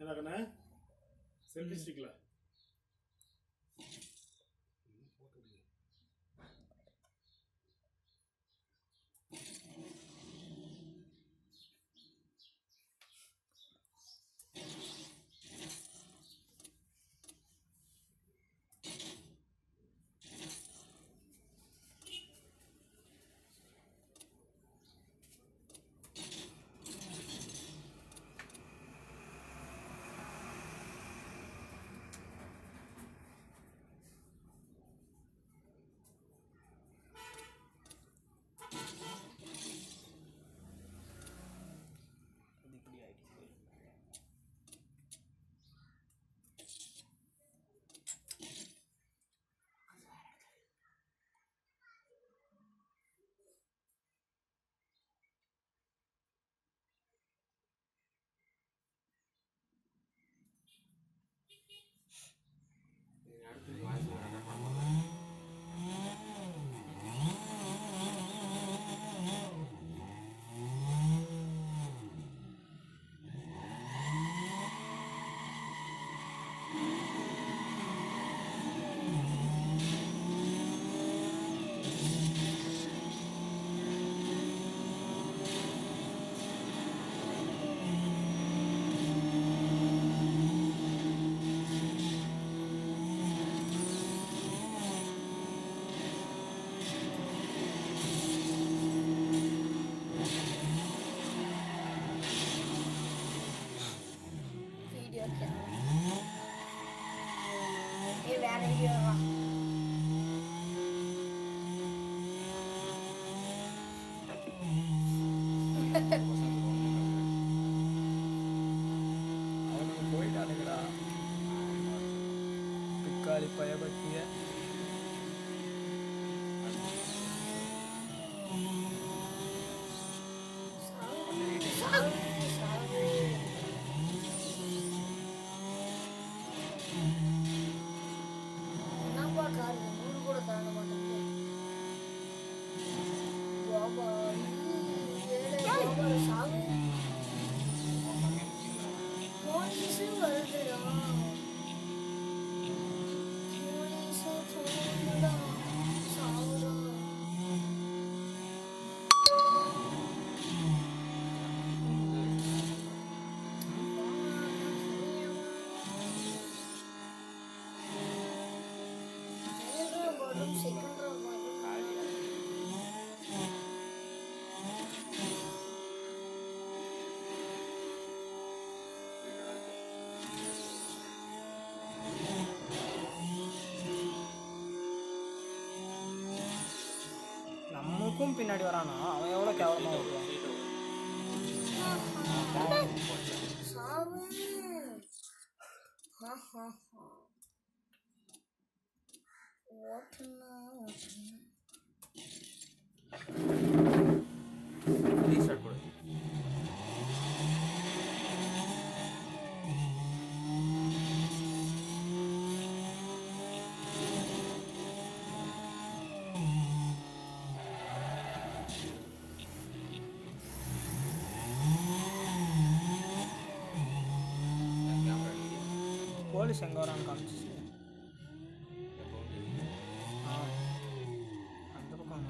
என்ன கண்ணே செல்ஃபி ஸ்டிக்ல இது இப்படி ஆயிடுச்சு வீடியோ ஏ வேற வீடியோ அவனுக்கு போயிட்டானுங்கடா பிக்காளி பயபக்திய என்னப்பா கார் நூறு கூட தாண்ட மாட்டேங்குது பாபா ஏழை பாபா சாவு போலீஸு வருதுடா போலீஸு போகுதுடா சாவுடா வரும் செகண்ட் வரும் நமக்கும் பின்னாடி வரானா அவன் எவ்வளோ கேவலமாக வருவான் சாவு ஹா ஹா ஹா ஓட்டுனா ஓட்டுனா ரீஸ்டார்ட் கொடு கேமரா போலீஸ் எங்கே வரான்னு காமிச்சிச்சு ஆ அந்த பக்கம்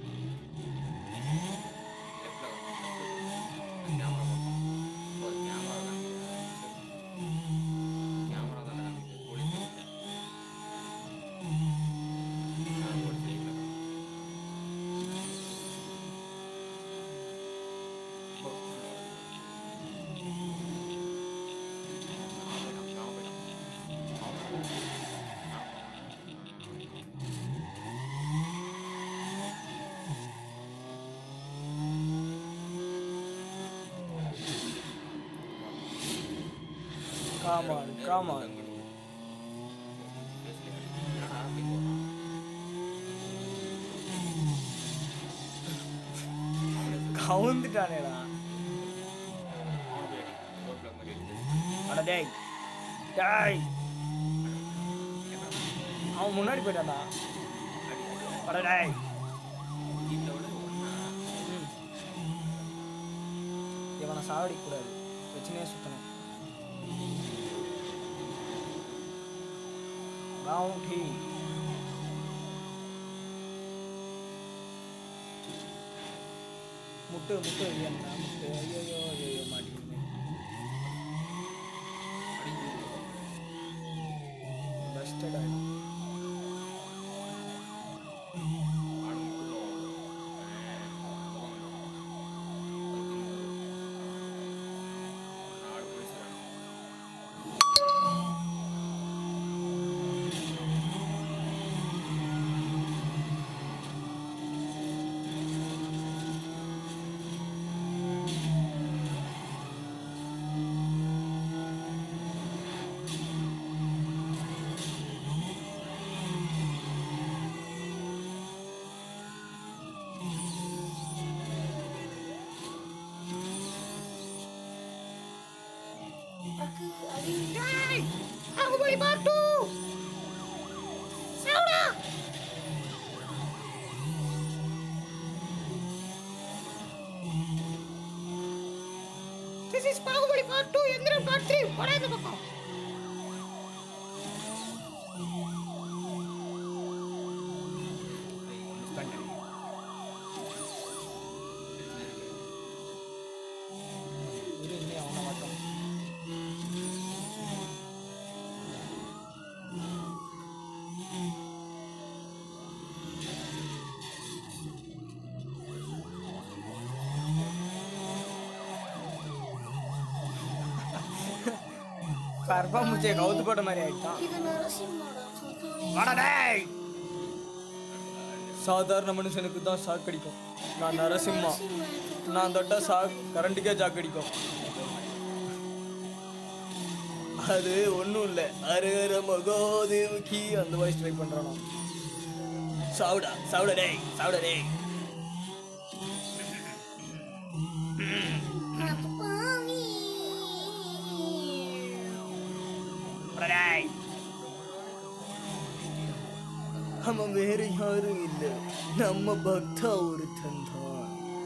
காமான் காமான் கவுந்துட்டானேடா அட டேய் டேய் அவன் முன்னாடி போயிட்டான்டா அட டேய் ம். இவனை சாவடிக்க கூடாது பிரச்சனையே சுத்தணும் பவுண்டி முட்டு முட்டு என்ன முட்டு ஐயோ ஐயோ மாட்டேங்குது பஸ்டட் ஆகிடும் அக்கு அடி பாகுபலி பார்ட் டூ சவுடா this is Baahubali part two Enthiran part three போடா இந்த பக்கம் இது இன்னும் அவனை மட்டும் கர்ப்பா முச்சை கவுத்து போட்ட மாதிரி ஆயிட்டான் இது நரசிம்மோட சுத்தம் வாடா டேய் சாதாரண மனுஷனுக்கு தான் ஷாக் அடிக்கும் நான் நரசிம்மா நான் தொட்டா ஷாக் கரண்ட்டுக்கே ஷாக் அடிக்கும் அது ஒன்றும் இல்லை அரகர மகாதேவுக்கு அந்த வாய்ஸ் ட்ரை பண்ணுறானோ சாவுடா சாவுடா டேய் சாவுடா டேய் பாவி வாடா டேய் அவன் வேற யாரும் இல்லை நம்ம பக்தா ஒருத்தன் தான்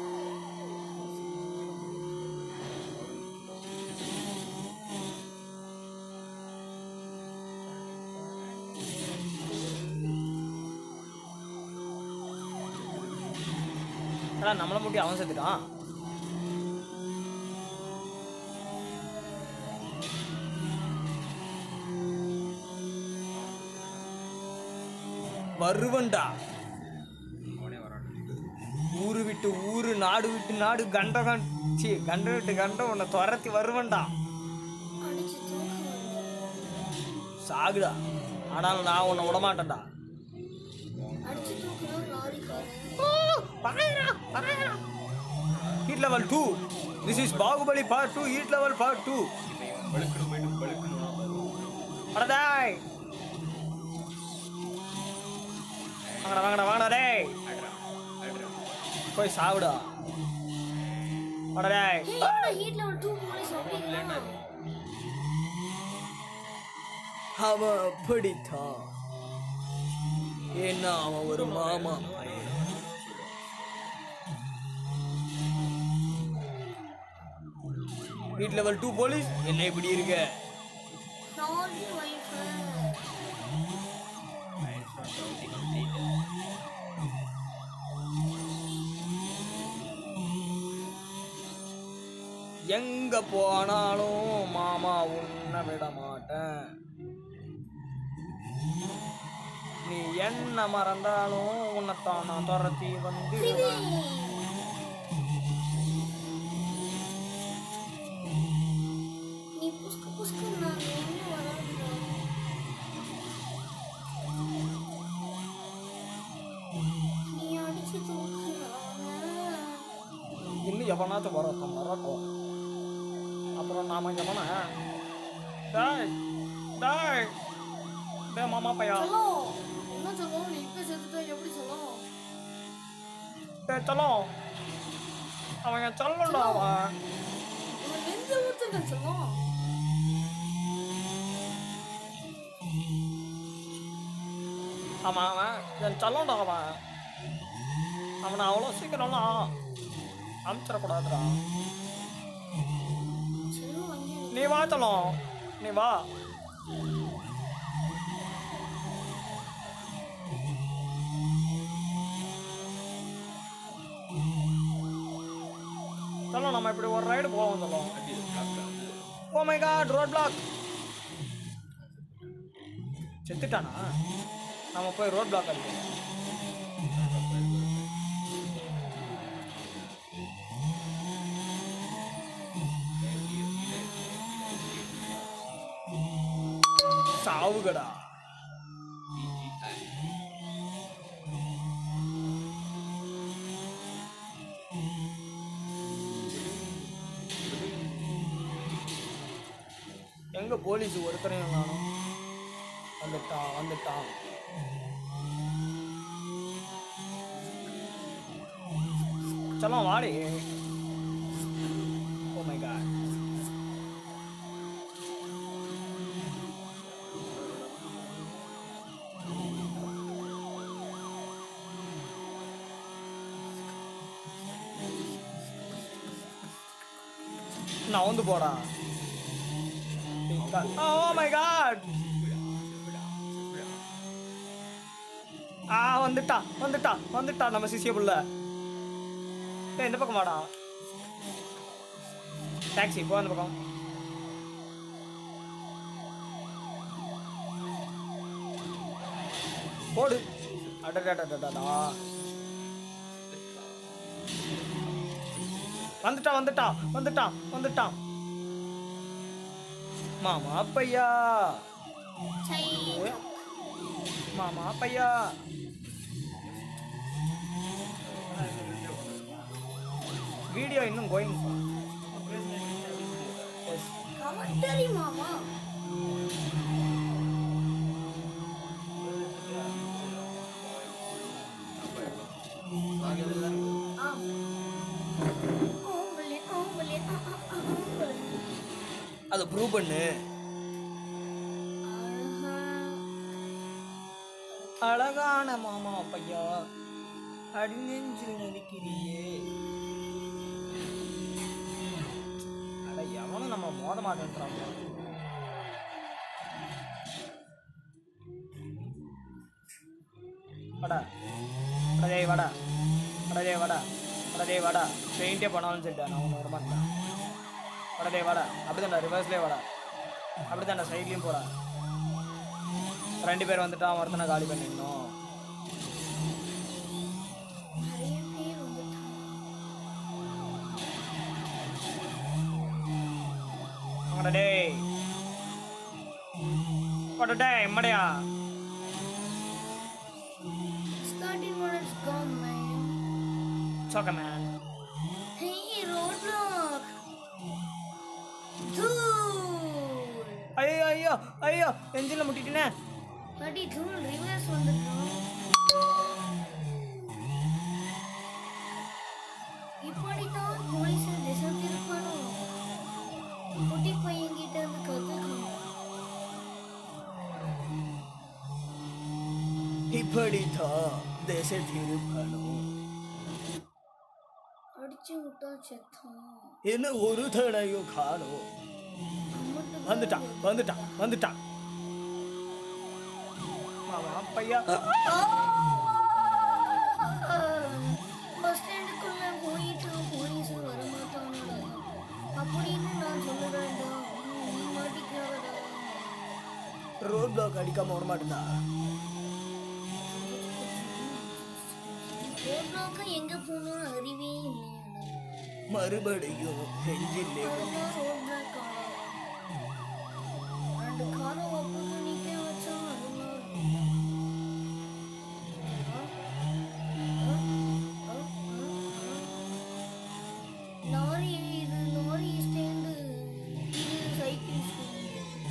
நம்மளை முட்டி அவன் செத்துட்டான் வருவன்டா ஊரு விட்டு ஊரு நாடு விட்டு நாடு கண்ட கண் சீ கண்ட விட்டு கண்ட உன்னை துரத்தி வருவன்டா அடிச்சு தூக்கு சாகுடா ஆனாலும் நான் உன்னை விட மாட்டேன்டா அடிச்சு தூக்குனா லாரிக்காரன் heat level two this is Baahubali part two heat level part two அடடாய் வாங்கடா வாங்கடா வாங்கடா டேய் போய் சாவுடா வாடா டேய் ஏய் ஹீட்ல ஒரு டூ போலீஸ் அப்படிங்களா அவன் அப்படித்தான் ஏன்னா அவன் ஒரு மாமா வீட் லெவல் டூ போலீஸ் என்ன இப்படி இருக்க நாலு வைஃபை எங்க போனாலும் மாமா உன்னை விட மாட்டேன் நீ என்ன மறந்தாலும் உன்னைத்தான் நான் துரத்தி வந்துடுவேன் நீ புஸ்கு புஸ்கு நான் ஒன்றும் வராதுடா நீ அடிச்சு தூக்கு இன்னும் எவனாச்சும் வரட்டும் வரட்டும் அப்புறம் நாம எவனா டாய் டாய் டே மாமா பையா சொல்லும் என்ன சொல்லும் நீ இப்ப செத்துட்டா எப்படி சொல்லும் டே சொல்லும் அவன் என் சொல்லண்டா அவன் உன் நெஞ்ச ஊத்துங்க சொல்லும் அவன் அவன் என் சொல்லண்டா அவன் அவனை அவ்வளோ சீக்கிரம்லாம் அனுப்பிச்சிடக்கூடாதுடா செல்லும் அங்கே நீ நீ வா தலம் நீ வா தலம் நம்ம இப்படி ஒரு ரைடு போவோம் தலம் oh my god road block செத்துட்டானா நம்ம போய் ரோட் பிளாக் அடிக்கணும் சாவுகடா எங்க போலீஸ் ஒருத்தரையும் காணும் வந்துட்டான் வந்துட்டான் சலாம் வாடி ஓ மை காட் நான் வந்து போறான் ஓ மை காட் ஆ வந்துட்டான் வந்துட்டான் வந்துட்டான் நம்ம சிசிய புள்ள ஏய் இந்த பக்கம் வாடா டாக்ஸி போ அந்த பக்கம் போடு அடடடடடடா வந்துட்டான் வந்துட்டான் வந்துட்டான் வந்துட்டான் மாமா பையா சை மாமா பையா வீடியோ இன்னும் கோயிங் கமெண்டரி மாமா ஆ ஓம்பலே ஓம்பலே ஆ ஆ ஆ ஓம்பலே அதை ப்ரூவ் பண்ணு அழகா அழகான மாமா பையா அடிநெஞ்சில் நிற்கிறியே அட எவனும் நம்ம மோத மாட்டேன்றான் வாடா வாடா டேய் வாடா வாடா டேய் வாடா வாடா டேய் வாடா பெயிண்டே பண்ணாலும் சொல்லிட்டேன் நான் ஒன்று வரமாட்டேன் வாடா டேய் வாடா அப்படிதான்டா ரிவர்ஸ்லேயே வாடா அப்படிதான்டா சைட்லேயும் போடா ரெண்டு பேர் வந்துட்டான் ஒருத்தனை காலி பண்ணிடணும் நிறைய பேர் வந்துட்டாங்க வாடா டேய் வாடா டேய் மடையா Starting when it's gone, man. சோக்க மேன் Hey, roadblock. Dude. ஐயோ ஐயோ ஐயோ எஞ்சினில் முட்டிட்டேனே அடி தூள் ரிவர்ஸ் வந்துட்டோம் இப்படித்தான் போலீஸ் திசை திருப்பணும் குட்டி பையன்கிட்ட இருந்து கத்துக்கணும் இப்படித்தான் திசை திருப்பணும் அடிச்சு விட்டா செத்தான் என்ன ஒரு தடையும் காணும் அம்மட்டு வந்துட்டான் வந்துட்டான் வந்துட்டான் மாமா பையா பஸ் ஸ்டாண்டுக்குள்ள போயிட்டு போலீஸ் வரமாட்டானடா அப்படின்னு நான் சொல்லுறேன்டா நீ மாட்டிக்காதடா ரோட் பிளாக் அடிக்காம விட மாட்டேன்டா ரோட்லாக்க எங்க போகணும்னு அறிவே இல்லையாடா மறுபடியும் எஞ்சிலே அதெல்லாம் ரோட் பிளாக் ரெண்டு காரை ஒப்பந்து நிக்க வச்சா அதெல்லாம் ஆ? ஆ? ஆ? ஆ? ஆ? லாரி இது லாரி ஸ்டாண்டு இது சைக்கிள் ஸ்டாண்டு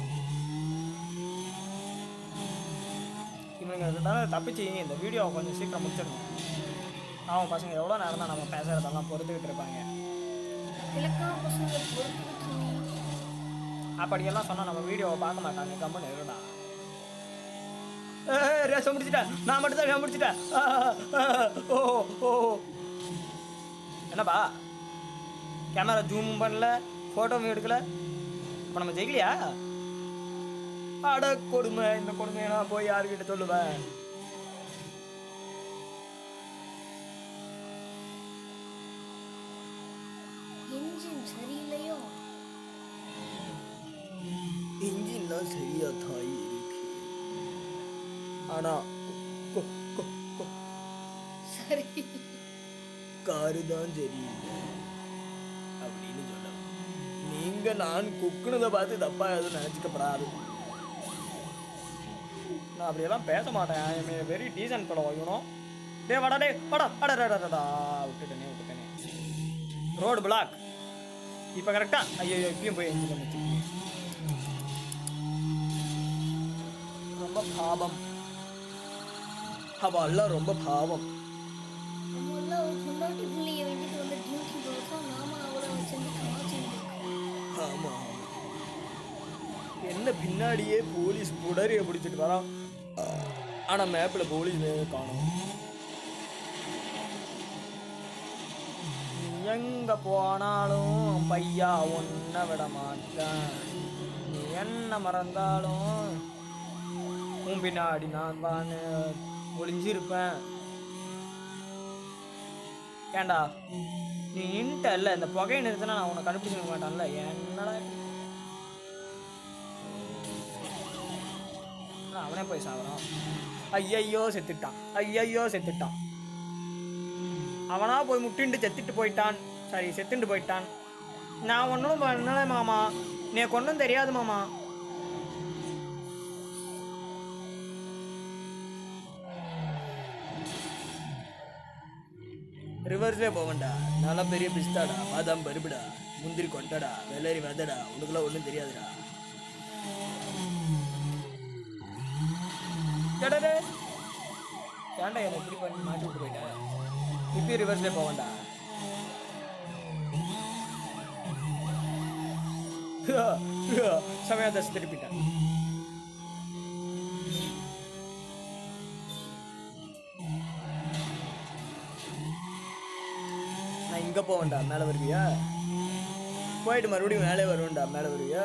இவனுங்க அதனால தப்பிச்சு இந்த வீடியோவை கொஞ்சம் சீக்கிரம் முடிச்சிடணும் அவன் பசங்க எவ்வளோ நேரம் தான் நம்ம பேசுறதெல்லாம் பொறுத்துக்கிட்டு இருப்பாங்க கிழக்கா பசங்க பொறுத்துக்கிட்டு அப்படியெல்லாம் சொன்னால் நம்ம வீடியோவை பார்க்க மாட்டாங்க கம்மன் இருடா ரேசம் முடிச்சிட்டேன் நான் மட்டும் தான் முடிச்சிட்டேன் ஆ, ஆ, ஓ ஓ என்னப்பா கேமரா ஜூம் பண்ணல ஃபோட்டோவும் எடுக்கல இப்போ நம்ம ஜெயிக்கலையா அட கொடுமை இந்த கொடுமையை நான் போய் யாருக்கிட்ட சொல்லுவேன் என்ஜின் சரியில்லையோ இன்ஜின்லாம் சரியா தாய் இருக்கு ஆனா கொ- கொ- கொ- சரி காரு தான் சரியில்லை அப்படின்னு சொல்ல நீங்க நான் குக்குனதை பார்த்து தப்பா எதுவும் நினைச்சுக்கப்படாது நான் அப்படியெல்லாம் பேச மாட்டேன் ஐ எம் வெரி டீசன்ட் படம் யூனோ டே வாடா டே வாடா அடடடடடா விட்டுட்டேனே விட்டுட்டேனே ரோடு பிளாக் இப்போ கரெக்டா ஐயோ இப்பயும் போய் எஞ்சில் வச்சு ரொம்ப பாவம் அவெல்லாம் ரொம்ப பாவம் நம்ம எல்லாம் ஒரு பொண்டாட்டி பிள்ளைய வேண்டிட்டு வந்து டியூட்டி போகிறோம் நாம அவளை வச்சிருந்து காய்ச்சிட்டு ஆமா ஆமா. என்ன பின்னாடியே போலீஸ் புடரிய பிடிச்சிட்டு வரான் ஆனா மேப்ல போலீஸ் காணும் நீ எங்க போனாலும் பையா ஒன்ன விட மாட்டேன் நீ என்ன மறந்தாலும் உன் பின்னாடி நான் தான் ஒளிஞ்சிருப்பேன் ஏண்டா நீ நின்ட்டல்ல இந்த புகையை நிறுத்தினா நான் உன்னை கண்டுபிடிச்சிருக்க மாட்டான்ல என்னடா இது? ஆனா அவனே போய் சாவறான் ஐயையோ செத்துட்டான் ஐயையோ செத்துட்டான் அவனா போய் முட்டிண்டு செத்துட்டு போயிட்டான் சரி செத்துட்டு போயிட்டான் நான் ஒன்றும் பண்ணல மாமா நீ கொண்டும் தெரியாது மாமா ரிவர்ஸ்லேயே போவேன்டா நல்லா பெரிய பிஸ்தாடா பாதாம் பருப்புடா முந்திரி கொட்டடா வெள்ளரி வெதடா உனக்குலாம் ஒன்றும் தெரியாதுடா டடடே. ஏன்டா என்னை இப்படி பண்ணி மாட்டி விட்டு போயிட்டேன் இப்பயும் ரிவர்ஸ்லேயே போவேன்டா சமயம் தசை திருப்பிட்டேன் நான் இங்கே போவேன்டா மேலே வருவியா போயிட்டு மறுபடியும் மேலே வருவேன்டா மேலே வருவியா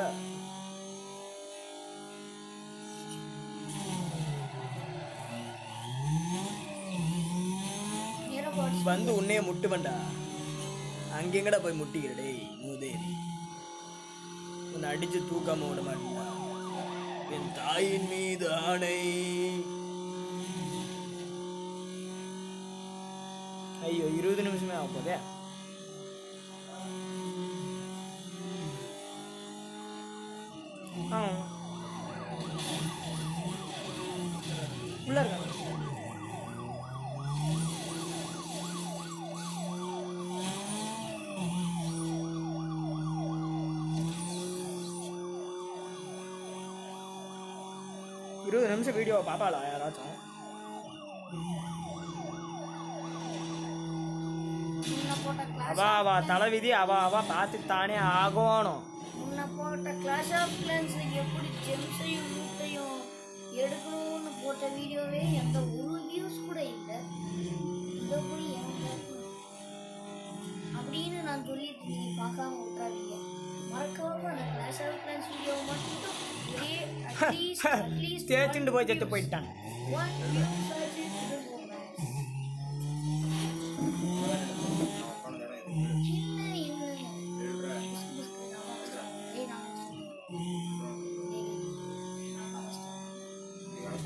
நேரம் பாடி வந்து உன்னைய முட்டுவன்டா அங்கெங்கடா போய் முட்டிக்கிற டேய் மூதேரி உன்னை அடிச்சு தூக்காம விட மாட்டேன்டா என் தாயின் மீது ஆணை ஐயோ இருபது நிமிஷமே ஆக போதே ஆ. உள்ள இருக்காங்க இருபது நிமிஷம் வீடியோவை பார்ப்பாளா யாராச்சும் முன்ன போட்ட கிளாஸ் அவ அவ தலைவிதி அவ அவ பார்த்து தானே ஆகணும் முன்ன போட்ட கிளாஸ் ஆஃப் கிளான்ஸ் எப்படி ஜெம்ஸையும் மூட்டையும் எடுக்கணும்னு போட்ட வீடியோவே எந்த ஒரு வியூஸ் கூட இல்லை இதை போய் எங்க அப்படின்னு நான் சொல்லிட்டு நீங்க பார்க்காம விட்றாதீங்க மறக்காம அந்த கிளாஸ் ஆஃப் கிளான்ஸ் வீடியோ மட்டும் ஒரே அட்லீஸ்ட் அட்லீஸ்ட் தேய்ச்சிண்டு போய் செத்து போயிட்டான் ஒன் வியூஸ் ஆச்சு இது போங்க என்ன என்ன புஸ்கு புஸ்கு நான் வாசிச்சேன். ஏய், நான் வாசிச்சேன். டேய், டேய், நான் வாசிச்சேன்.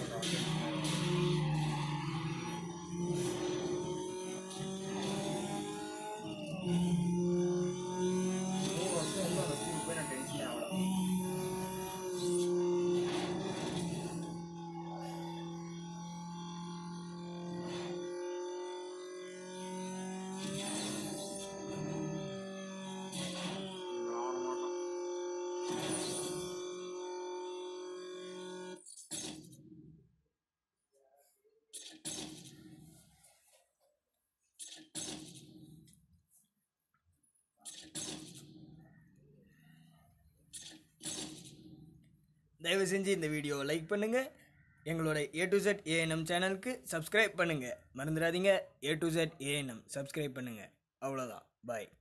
தயவு செஞ்சு இந்த வீடியோவை லைக் பண்ணுங்க எங்களோட ஏ டு செட் ஏஎன்எம் சேனலுக்கு சப்ஸ்கிரைப் பண்ணுங்க மறந்துடாதீங்க A to Z ANM subscribe பண்ணுங்க அவ்வளோதான் பாய்